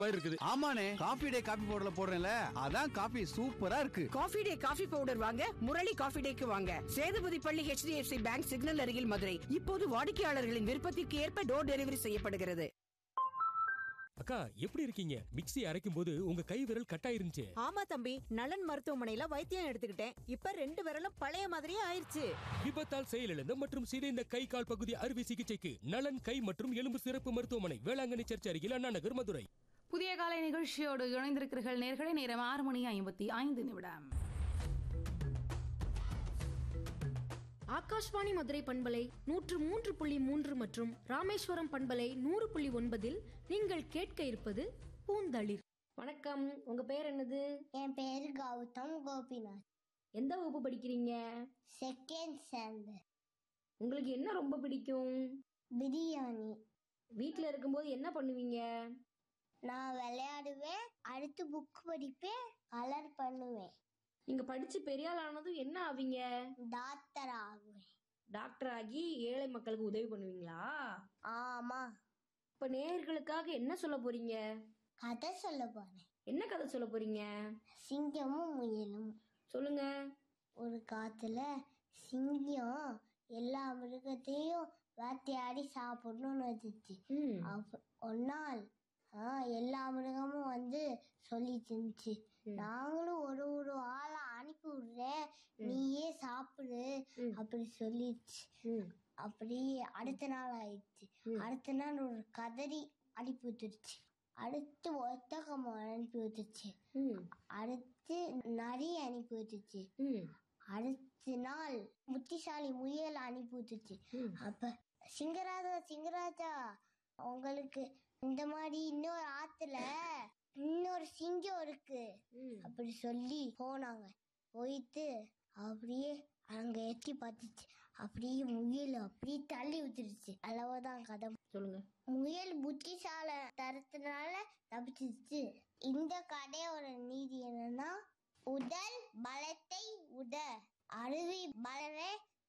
மாதிரி இருக்குது ஆமாண்ணே காபி டே காபி பவுடர்ல போடுறேன்ல அதான் காபி சூப்பரா இருக்கு காஃபி டே காஃபி பவுடர் வாங்க முரளி காஃபி டேக்கு வாங்க சேதுபதி பள்ளி HDFC பேங்க் சிக்னல் அருகில் மதுரை இப்போது வாடிக்கையாளர்களின் விருப்பத்திற்கு ஏற்ப டோர் டெலிவரி செய்யப்படுகிறது அக்கா எப்படி இருக்கீங்க மிக்ஸி அரைக்கும் போது உங்க கை விரல் கட்டாயிருந்துச்சு ஆமா தம்பி நலன் மருத்துவமனையில வைத்தியம் எடுத்துக்கிட்டேன் இப்ப ரெண்டு விரலும் பழைய மாதிரியே ஆயிருச்சு விபத்தால் செயலிழந்த மற்றும் சிதைந்த கை கால் பகுதி அறுவை சிகிச்சைக்கு நலன் கை மற்றும் எலும்பு சிறப்பு மருத்துவமனை வேளாங்கண்ணி சர்ச் அருகில் அண்ணா நகர் மதுரை புதிய காலை நிகழ்ச்சியோடு இணைந்திருக்கிறீர்கள் நேர்களை நேரம் ஆறு மணி ஐம்பத்தி ஐந்து நிமிடம் ஆகாஷ்வாணி மதுரை பண்பலை நூற்று மூன்று புள்ளி மூன்று மற்றும் ராமேஸ்வரம் பண்பலை நூறு புள்ளி ஒன்பதில் நீங்கள் கேட்க இருப்பது பூந்தளிர் வணக்கம் உங்க பேர் என்னது என் பேரு கௌதம் கோபிநாத் எந்த வகுப்பு படிக்கிறீங்க செகண்ட் ஸ்டாண்டர்ட் உங்களுக்கு என்ன ரொம்ப பிடிக்கும் பிரியாணி வீட்ல இருக்கும்போது என்ன பண்ணுவீங்க நான் விளையாடுவேன் அடுத்து புக் படிப்பேன் கலர் பண்ணுவேன் நீங்க படிச்சு பெரிய ஆள் ஆனதும் என்ன ஆவீங்க டாக்டர் ஆகுவேன் டாக்டர் ஆகி ஏழை மக்களுக்கு உதவி பண்ணுவீங்களா ஆமா இப்ப நேயர்களுக்காக என்ன சொல்ல போறீங்க கதை சொல்ல போறேன் என்ன கதை சொல்ல போறீங்க சிங்கமும் முயலும் சொல்லுங்க ஒரு காத்துல சிங்கம் எல்லா மிருகத்தையும் வேட்டையாடி சாப்பிடணும்னு வச்சுச்சு ம் அப்ப ஒரு நாள் ஆ, எல்லா மிருகமும் வந்து சொல்லிட்டு இருந்துச்சு நாங்களும் ஒரு ஒரு ஆளை அனுப்பி விடுறேன் நீயே சாப்பிடு அப்படி சொல்லிடுச்சு ம் அப்படி அடுத்த நாள் ஆயிடுச்சு அடுத்த நாள் ஒரு கதறி அனுப்பி விட்டுருச்சு அடுத்து ஒத்தகம் அனுப்பி விட்டுச்சு ம் அடுத்து நரி அனுப்பி விட்டுச்சு ம் அடுத்த நாள் புத்திசாலி முயல் அனுப்பி விட்டுச்சு அப்ப சிங்கராஜா சிங்கராஜா உங்களுக்கு இந்த மாதிரி இன்னொரு ஆத்துல இன்னொரு சிங்கம் இருக்கு ம் அப்படி சொல்லி போனாங்க போயிட்டு அப்படியே அங்க எட்டி பார்த்துச்சு அப்படியே முயல் அப்படியே தள்ளி விட்டுருச்சு அளவுதான் கதை சொல்லுங்க முயல் புத்திசால தரத்தினால தப்பிச்சிருச்சு இந்த கதையோட நீதி என்னன்னா உடல் பலத்தை உட அருவி பலமே